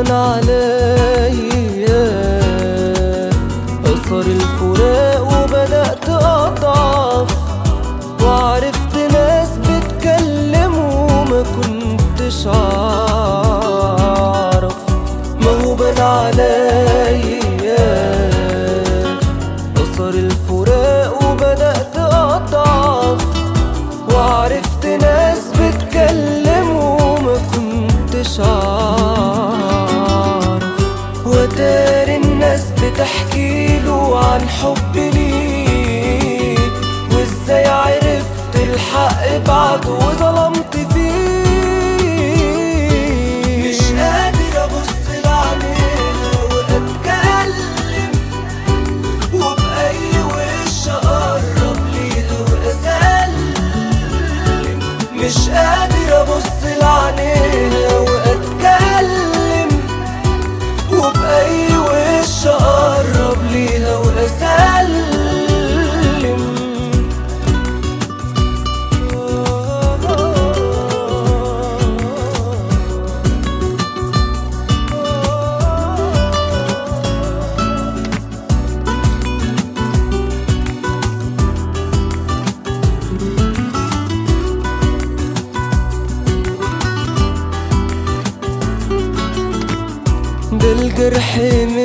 بان عليا أثر الفراق وبدأت أضعف وعرفت ناس بتكلم وما كنتش أعرف ما هو بان عليا أثر الفراق وبدأت أضعف وعرفت ناس بتكلم وما كنتش أعرف وتاري الناس بتحكي له عن حب ليه وازاي عرفت الحق بعد وظلمت فيه مش قادر ابص لعينيها واتكلم وبأي وش أقرب ليها وأسلم مش قادر أبص لعينيها وأتكلم وبأي وش أقرب ليها وأسلم ده الجرح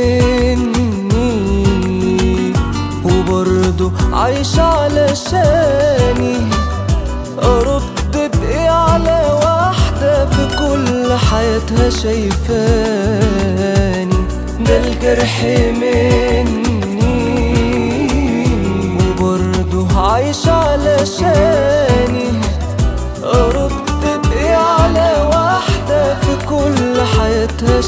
مني وبرضه عايش علشاني ارد بايه على واحدة في كل حياتها شايفاني ده الجرح مني وبرضه عايش علشاني ارد بايه على واحدة في كل حياتها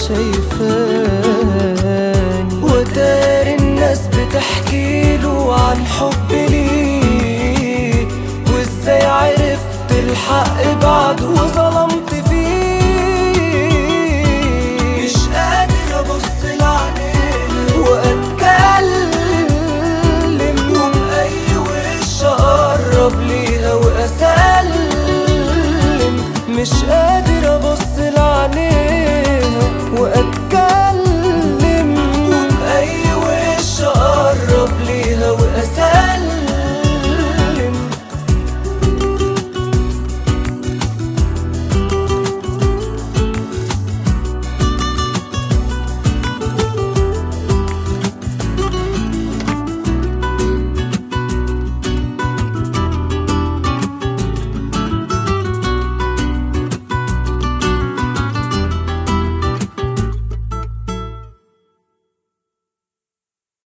شايفاني وتاري الناس بتحكي له عن حب ليه وازاي عرفت الحق بعد وظلمت فيه مش قادر ابص لعينيها واتكلم وبأي وش اقرب ليها واسلم مش قادر ابص لعينيها واتكلم وبأي وش اقرب ليها